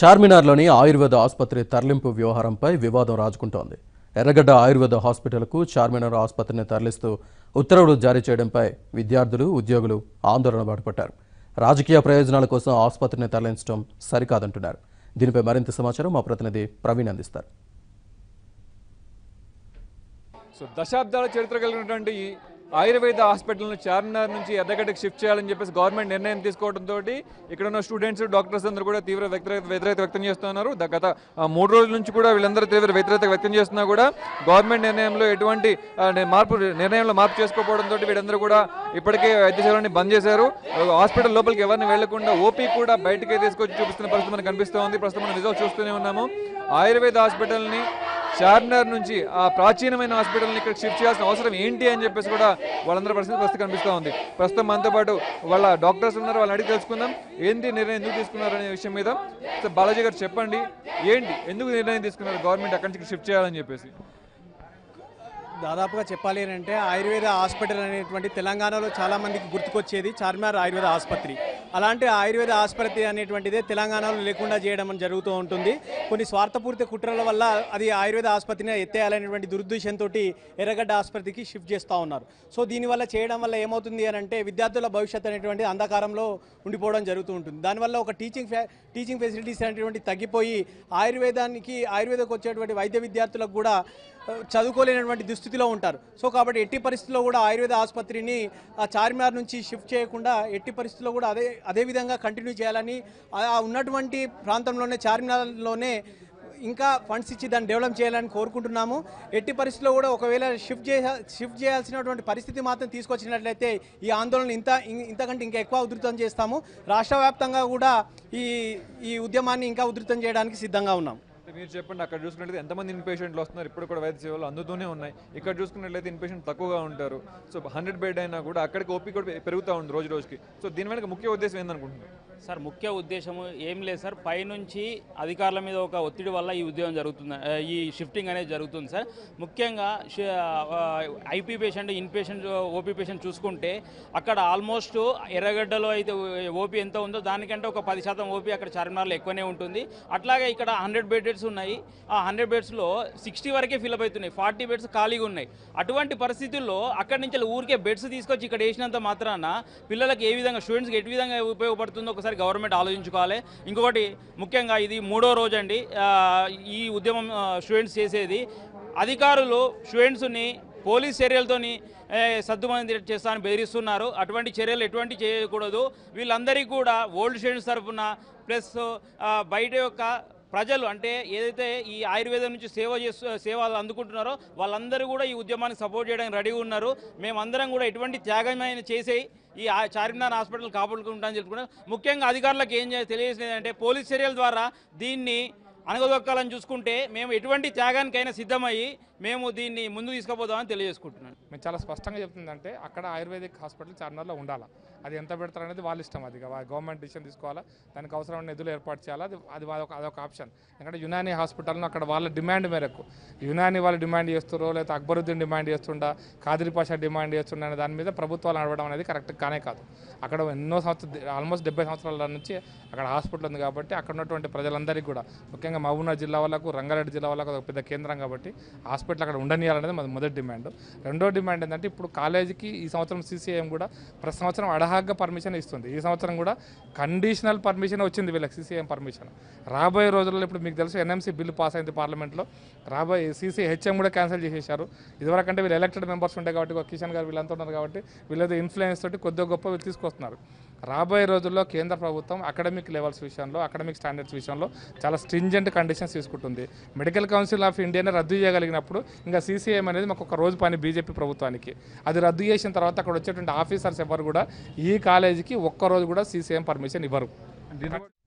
చార్మినార్లోని ఆయుర్వేద ఆసుపత్రి తరలింపు వ్యవహారంపై వివాదం రాజుకుంటోంది ఎర్రగడ్డ ఆయుర్వేద హాస్పిటల్కు చార్మినార్ ఆసుపత్రిని తరలిస్తూ ఉత్తర్వులు జారీ చేయడంపై విద్యార్థులు ఉద్యోగులు ఆందోళన బాటపట్టారు రాజకీయ ప్రయోజనాల కోసం ఆసుపత్రిని తరలించడం సరికాదంటున్నారు దీనిపై మరింత సమాచారం మా ప్రతినిధి ప్రవీణ్ అందిస్తారు సో దశాబ్దాల చరిత్ర కలిగినటువంటి ఈ ఆయుర్వేద హాస్పిటల్ను చార్మినార్ నుంచి ఎర్రగడ్డకి షిఫ్ట్ చేయాలని చెప్పేసి గవర్నమెంట్ నిర్ణయం తీసుకోవడంతో ఇక్కడ ఉన్న స్టూడెంట్స్ డాక్టర్స్ అందరూ కూడా తీవ్ర వ్యతిరేక వ్యతిరేకత వ్యక్తం చేస్తున్నారు ద- గత ఆ, మూడు రోజుల నుంచి కూడా వీళ్ళందరూ తీవ్ర వ్యతిరేకత వ్యక్తం చేస్తున్నా కూడా గవర్నమెంట్ నిర్ణయంలో ఎటువంటి ఆ, ని- మార్పు నిర్ణయంలో మార్పు చేసుకోకపోవడంతో వీళ్ళందరూ కూడా ఇప్పటికే వైద్య సేవలని బంద్ చేశారు ఆ, హాస్పిటల్ లోపలికి ఎవరిని వెళ్లకుండా ఓపీ కూడా బయటకే తీసుకొచ్చి చూపిస్తున్న పరిస్థితి మనకు కనిపిస్తోంది ప్రస్తుతం మనం రిజల్ట్ చూస్తూనే ఉన్నాము ఆయుర్వేద హాస్పిటల్ని చార్మినార్ నుంచి ఆ ప్రాచీనమైన హాస్పిటల్ని ఇక్కడ షిఫ్ట్ చేయాల్సిన అవసరం ఏంటి అని చెప్పేసి కూడా వాళ్ళందరూ పరిస్థితి ప్రస్తుతం కనిపిస్తూ ఉంది ప్రస్తుతం మనతో పాటు వాళ్ళ డాక్టర్స్ ఉన్నారు వాళ్ళని అడిగి తెలుసుకుందాం ఏంటి నిర్ణయం ఎందుకు తీసుకున్నారు అనే విషయం మీద సో బాలాజీ గారు చెప్పండి ఏంటి ఎందుకు నిర్ణయం తీసుకున్నారు గవర్నమెంట్ అక్కడి నుంచి షిఫ్ట్ చేయాలని చెప్పేసి దాదాపుగా చెప్పాలి అని అంటే ఆయుర్వేద హాస్పిటల్ అనేటువంటి తెలంగాణలో చాలా మందికి గుర్తుకొచ్చేది చార్మినార్ ఆయుర్వేద ఆసుపత్రి అలాంటి ఆయుర్వేద ఆసుపత్రి అనేటువంటిదే తెలంగాణలో లేకుండా చేయడం అని జరుగుతూ ఉంటుంది కొన్ని స్వార్థపూరిత కుట్రల వల్ల అది ఆయుర్వేద ఆసుపత్రిని ఎత్తేయాలనేటువంటి దురుద్దేశంతో ఎర్రగడ్డ ఆసుపత్రికి షిఫ్ట్ చేస్తూ ఉన్నారు సో దీనివల్ల చేయడం వల్ల ఏమవుతుంది అని అంటే విద్యార్థుల భవిష్యత్తు అనేటువంటి అంధకారంలో ఉండిపోవడం జరుగుతూ ఉంటుంది దానివల్ల ఒక టీచింగ్ ఫె- టీచింగ్ ఫెసిలిటీస్ అనేటువంటి తగ్గిపోయి ఆయుర్వేదానికి ఆయుర్వేదకు వచ్చేటువంటి వైద్య విద్యార్థులకు కూడా ఆ, చదువుకోలేనటువంటి దుస్థితిలో ఉంటారు సో కాబట్టి ఎట్టి పరిస్థితుల్లో కూడా ఆయుర్వేద ఆసుపత్రిని ఆ చార్మినార్ నుంచి షిఫ్ట్ చేయకుండా ఎట్టి పరిస్థితుల్లో కూడా అదే అదే విధంగా కంటిన్యూ చేయాలని ఆ ఆ ఉన్నటువంటి ప్రాంతంలోనే చార్మినార్లోనే ఇంకా ఫండ్స్ ఇచ్చి దాన్ని డెవలప్ చేయాలని కోరుకుంటున్నాము ఎట్టి పరిస్థితుల్లో కూడా ఒకవేళ షిఫ్ట్ చేయ షిఫ్ట్ చేయాల్సినటువంటి పరిస్థితి మాత్రం తీసుకొచ్చినట్లయితే ఈ ఆందోళన ఇంత ఇం- ఇంతకంటే ఇంకా ఎక్కువ ఉధృతం చేస్తాము రాష్ట్ర వ్యాప్తంగా కూడా ఈ ఈ ఉద్యమాన్ని ఇంకా ఉధృతం చేయడానికి సిద్ధంగా ఉన్నాం అంటే మీరు చెప్పండి అక్కడ చూసుకున్నట్లయితే ఎంతమంది ఇన్పేషెంట్లు వస్తున్నారు ఇప్పుడు కూడా వైద్య సేవలు అందుతూనే ఉన్నాయి ఇక్కడ చూసుకున్నట్లయితే ఇన్పేషెంట్ తక్కువగా ఉంటారు సో హండ్రెడ్ బెడ్ అయినా కూడా అక్కడికి ఓపీ కూడా పెరుగుతూ ఉంది రోజు రోజుకి సో దీని వెనక ముఖ్య ఉద్దేశం ఏందనుకుంటున్నారు సార్ ముఖ్య ఉద్దేశం ఏం లేదు సార్ పైనుంచి అధికారుల మీద ఒక ఒత్తిడి వల్ల ఈ ఉద్యోగం జరుగుతుంది ఆ, ఈ షిఫ్టింగ్ అనేది జరుగుతుంది సార్ ముఖ్యంగా IP patient in patient OP patient చూసుకుంటే అక్కడ ఆల్మోస్ట్ ఎర్రగడ్డలో అయితే ఓపీ ఎంత ఉందో దానికంటే ఒక పది శాతం ఓపీ అక్కడ చార్మినార్లో ఎక్కువనే ఉంటుంది అట్లాగే ఇక్కడ హండ్రెడ్ బెడ్స్ ఉన్నాయి ఆ హండ్రెడ్ బెడ్స్లో సిక్స్టీ వరకే ఫిల్అప్ అవుతున్నాయి ఫార్టీ బెడ్స్ ఖాళీగా ఉన్నాయి అటువంటి పరిస్థితుల్లో అక్కడి నుంచి ఊరికే బెడ్స్ తీసుకొచ్చి ఇక్కడ వేసినంత మాత్రాన పిల్లలకి ఏ విధంగా స్టూడెంట్స్కి ఎటు విధంగా ఉపయోగపడుతుందో ఒకసారి గవర్నమెంట్ ఆలోచించుకోవాలి ఇంకొకటి ముఖ్యంగా ఇది మూడో రోజు అండి ఆ, ఈ ఉద్యమం స్టూడెంట్స్ చేసేది అధికారులు స్టూడెంట్స్ని పోలీస్ చర్యలతోని ఏ, సద్దుమంది చేస్తానని బెదిరిస్తున్నారు అటువంటి చర్యలు ఎటువంటి చేయకూడదు వీళ్ళందరికీ కూడా ఓల్డ్ స్టూడెంట్స్ తరఫున ప్లస్ ఆ, బయట యొక్క ప్రజలు అంటే ఏదైతే ఈ ఆయుర్వేదం నుంచి సేవ చేస్తూ సేవలు అందుకుంటున్నారో వాళ్ళందరూ కూడా ఈ ఉద్యమానికి సపోర్ట్ చేయడానికి రెడీగా ఉన్నారు మేమందరం కూడా ఎటువంటి త్యాగమైన చేసే ఈ ఆ- చార్మినార్ హాస్పిటల్ కాపాడుకుంటామని చెప్పుకున్నాం ముఖ్యంగా అధికారులకు ఏం చేయాలి తెలియజేసేది అంటే పోలీస్ చర్యల ద్వారా దీన్ని అనగదొక్కాలని చూసుకుంటే మేము ఎటువంటి త్యాగానికైనా సిద్ధమయ్యి మేము దీన్ని ముందు తీసుకుపోదామని తెలియజేసుకుంటున్నాను మేము చాలా స్పష్టంగా చెప్తుందంటే అక్కడ ఆయుర్వేదిక్ హాస్పిటల్ చార్మినార్లో ఉండాలి అది ఎంత పెడతారు అనేది వాళ్ళ ఇష్టం అది వా- గవర్నమెంట్ డిసిషన్ తీసుకోవాలా దానికి అవసరమైన నిధులు ఏర్పాటు చేయాలి అది అది అదొక అదొక ఆప్షన్ ఎందుకంటే యునాని హాస్పిటల్ను అక్కడ వాళ్ళ డిమాండ్ మేరకు యునాని వాళ్ళు డిమాండ్ చేస్తారో లేదా అక్బరుద్దీన్ డిమాండ్ చేస్తుండా కాదిరి పాషా డిమాండ్ చేస్తుండ అనే దాని మీద ప్రభుత్వాలు నడవడం అనేది కరెక్ట్ కానే కాదు అక్కడ ఎన్నో సంవత్సరాలు ఆల్మోస్ట్ డెబ్బై సంవత్సరాల నుంచి అక్కడ హాస్పిటల్ ఉంది కాబట్టి అక్కడ ఉన్నటువంటి ప్రజలందరికీ కూడా ముఖ్యంగా మహబూబ్నగర్ జిల్లా వాళ్ళకు రంగారెడ్డి జిల్లా వాళ్ళకు ఒక పెద్ద కేంద్రం కాబట్టి హాస్పిటల్ అక్కడ ఉండనియాలనేది మన మొదటి డిమాండ్ రెండో డిమాండ్ ఏంటంటే ఇప్పుడు కాలేజీకి ఈ సంవత్సరం సీసీఐఎం కూడా ప్రతి సంవత్సరం అడహాగ్గా పర్మిషన్ ఇస్తుంది ఈ సంవత్సరం కూడా కండిషనల్ పర్మిషన్ వచ్చింది వీళ్ళకి సీసీఎం పర్మిషన్ రాబోయే రోజుల్లో ఇప్పుడు మీకు తెలుసు ఎన్ఎంసీ బిల్లు పాస్ అయింది పార్లమెంట్లో రాబోయే సీసీ హెచ్ఎం కూడా క్యాన్సిల్ చేసేశారు ఇదివరకంటే వీళ్ళు ఎలక్టెడ్ మెంబర్స్ ఉంటాయి కాబట్టి ఒక కిషన్ గారు వీళ్ళంతా ఉన్నారు కాబట్టి వీళ్ళతో ఇన్ఫ్లుయెన్స్ తోటి కొద్దిగా గొప్ప వీళ్ళు తీసుకొస్తున్నారు రాబోయే రోజుల్లో కేంద్ర ప్రభుత్వం అకాడమిక్ లెవెల్స్ విషయంలో అకాడమిక్ స్టాండర్డ్స్ విషయంలో చాలా స్ట్రింజెంట్ కండిషన్స్ తీసుకుంటుంది మెడికల్ కౌన్సిల్ ఆఫ్ ఇండియాని రద్దు చేయగలిగినప్పుడు ఇంకా సీసీఎం అనేది మాకు ఒక రోజు పని బీజేపీ ప్రభుత్వానికి అది రద్దు చేసిన తర్వాత అక్కడ వచ్చేటువంటి ఆఫీసర్స్ ఎవరు కూడా ఈ కాలేజీకి ఒక్క రోజు కూడా సీసీఎం పర్మిషన్ ఇవ్వరు